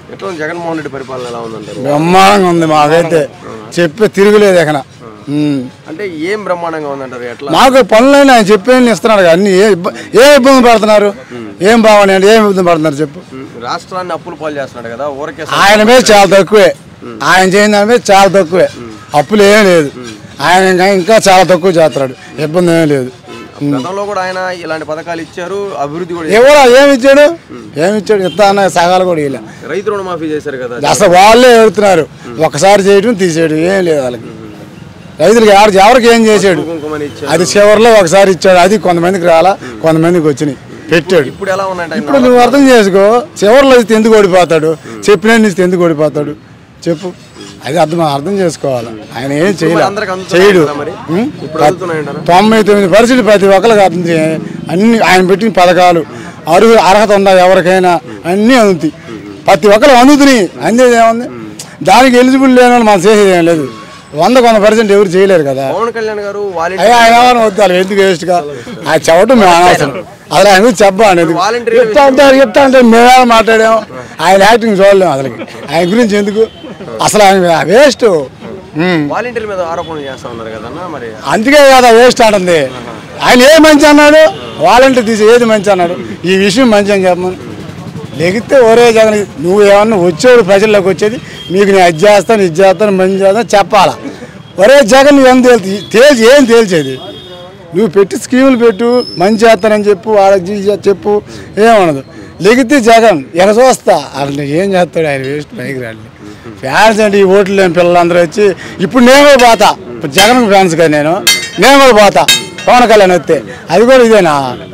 ఎట్లా ఉంది జగన్మోహన్ రెడ్డి పరిపాలన ఎలా ఉందంటారు బ్రహ్మాండంగా ఉంది మాకైతే చెప్పే తిరుగులేదు ఎక్కడ ఉమ్. అంటే ఏం బ్రహ్మాండంగా ఉందంటారు ఎట్లా మాకు పనులైనా ఆయన చెప్పేది ఇస్తున్నాడు కదా, అన్ని ఏ ఇబ్బ- ఏ ఇబ్బంది పడుతున్నారు ఏం బాగున్నాయి అంటే ఏం ఇబ్బంది పడుతున్నారు చెప్పు ఉమ్, రాష్ట్రాన్ని అప్పులు పాలు చేస్తున్నాడు కదా ఊరికే ఆయన మీద చాలా తక్కువే ఆయన చేయని దాని మీద చాలా తక్కువే అప్పులు ఏం లేదు ఆయన ఇంకా ఇంకా చాలా తక్కువ చేస్తున్నాడు ఇబ్బంది ఏం లేదు గతంలో కూడా ఆయన ఇలాంటి పథకాలు ఇచ్చారు అభివృద్ధి కూడా ఎవరో ఏమి ఇచ్చాడు ఏమి ఇచ్చాడు ఇస్తా అన్న సగాలు కూడా ఇలా చేశారు. రైతు రుణమాఫీ చేశారు కదా అసలు వాళ్ళే ఎడుతున్నారు ఒకసారి చేయడం తీసేయడం ఏం లేదు వాళ్ళకి రైతులకి ఎవరికి ఎవరికి ఏం చేసాడు కుంకుమని ఇచ్చారు అది చివరిలో ఒకసారి ఇచ్చాడు అది కొంతమందికి రాలా కొంతమందికి వచ్చినాయి పెట్టాడు ఇప్పుడు ఎలా ఉన్నాయంటే ఆయన ఇప్పుడు నువ్వు అర్థం చేసుకో చివరిలో ఇస్తే ఎందుకు ఓడిపోతాడు చెప్పిన ఇస్తే ఎందుకు ఓడిపోతాడు చెప్పు అది అర్థం అర్థం చేసుకోవాలి ఆయన ఏం చేయలే అందరికి అందుతున్నాయి చేయడు కదా మరి ఉం? ఇప్పుడు అందుతున్నాయంటారా తొంభై తొమ్మిది పర్సెంట్ ప్రతి ఒక్కరికి అందుతుంది అన్ని ఆయన పెట్టిన పథకాలు అర్హు అర్హత ఉందా ఎవరికైనా అన్నీ అందుతాయి ప్రతి ఒక్కరు అందుతున్నాయి అందేది ఏముంది దానికి ఎలిజిబుల్ లేని వాళ్ళు మనం చేసేది ఏం లేదు వంద కొంత పర్సెంట్ ఎవరు చేయలేరు కదా పవన్ కళ్యాణ్ గారు వాలంటీర్ అయ్యా ఆయన ఏమైనా వద్దాలి ఎందుకు వేస్ట్గా ఆ చెప్పటం మేము అనవసరం అసలు ఆయన గురించి చెప్పా అనేది వాలంటీర్ చెప్తా ఉంటారు చెప్తా అంటే మేమే మాట్లాడాము ఆయన యాక్టింగ్ చూడలేము అసలు ఆయన గురించి ఎందుకు అసలు ఆయన వేస్ట్ వాలంటీర్ మీద ఆరోపణలు చేస్తా ఉన్నారు కదన్నా మరి అందుకే కదా వేస్ట్ అంటుంది ఆయన ఏ మంచి అన్నాడు వాలంటీర్ తీసి ఏది మంచి అన్నాడు ఈ విషయం మంచి అని చెప్పమని లెగితే ఒరే జగన్ నువ్వు ఏమన్నా వచ్చేవాడు ప్రజల్లోకి వచ్చేది మీకు నేను అది చేస్తాను ఇది చేస్తాను మంచి చేస్తాను చెప్పాలా ఒరే జగన్ నువ్వు ఎంత తేల్చి తేల్చి ఏం తేల్చేది నువ్వు పెట్టి స్కీములు పెట్టు మంచి చేస్తానని చెప్పు వాళ్ళకి ఇది చేస్తా చెప్పు ఏమనదు లెగితే జగన్ ఎక్కడ చూస్తా అసలు ఏం చేస్తాడు ఆయన వేస్ట్ పైకి రాలి ఫ్యాన్స్ అంటే ఈ ఓట్లు లేని పిల్లలందరూ వచ్చి ఇప్పుడు నేను కూడా పోతా ఇప్పుడు జగన్ ఫ్యాన్స్ కదా నేను నేను కూడా పోతా పవన్ కళ్యాణ్ వస్తే అది కూడా ఇదేనా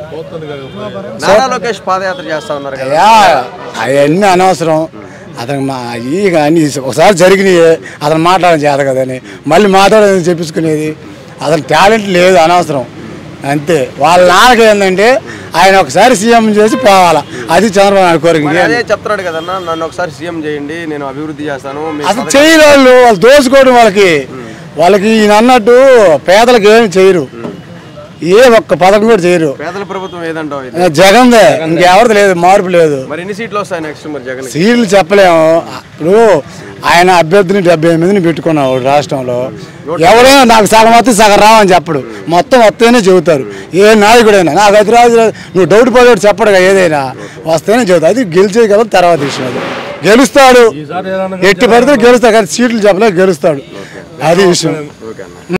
నారా లోకేష్ పాదయాత్ర చేస్తా ఉన్నారు కదా అయ్యా అవన్నీ అనవసరం అతను మా ఈ అన్ని ఒకసారి జరిగినాయి అతను మాట్లాడడం చేత కదని మళ్ళీ మాట్లాడదని చెప్పించుకునేది అతను టాలెంట్ లేదు అనవసరం అంతే వాళ్ళ నాన్నకి ఏంటంటే ఆయన ఒకసారి సీఎం చేసి పోవాలా అది చంద్రబాబు నాయుడు కోరిక మరి ఇంకేం అదే చెప్తున్నాడు కదన్నా నన్ను ఒకసారి సీఎం చేయండి నేను అభివృద్ధి చేస్తాను మీ అసలు పథకాలు- చేయరు వాళ్ళు వాళ్ళు దోచుకోవడం వాళ్ళకి వాళ్ళకి ఈయన అన్నట్టు పేదలకు ఏమి చేయరు ఏ ఒక్క పథకం కూడా చేయరు పేదల ప్రభుత్వం ఏదంటావు ఇది జగన్దే ఇంకెవరిది లేదు మార్పు లేదు మరి ఎన్ని సీట్లు వస్తాయి నెక్స్ట్ మరి జగన్ సీట్లు చెప్పలేము ఇప్పుడు ఆయన అభ్యర్థిని డెబ్బై మందిని పెట్టుకున్నాడు రాష్ట్రంలో ఎవరైనా నాకు సగం వస్తే సగం రావని చెప్పడు మొత్తం వస్తేనే చెబుతారు ఏ నాయకుడైనా నాకు అది రాదు రాదు. నువ్వు డౌట్ పడేవాడు చెప్పడుగా ఏదైనా వస్తేనే చెబుతావు అది గెలిచేయగలం తర్వాత విషయం అది గెలుస్తాడు ఎట్టి పడితే గెలుస్తాడు కానీ సీట్లు చెప్పలేదు గెలుస్తాడు అది విషయం ఓకే అన్న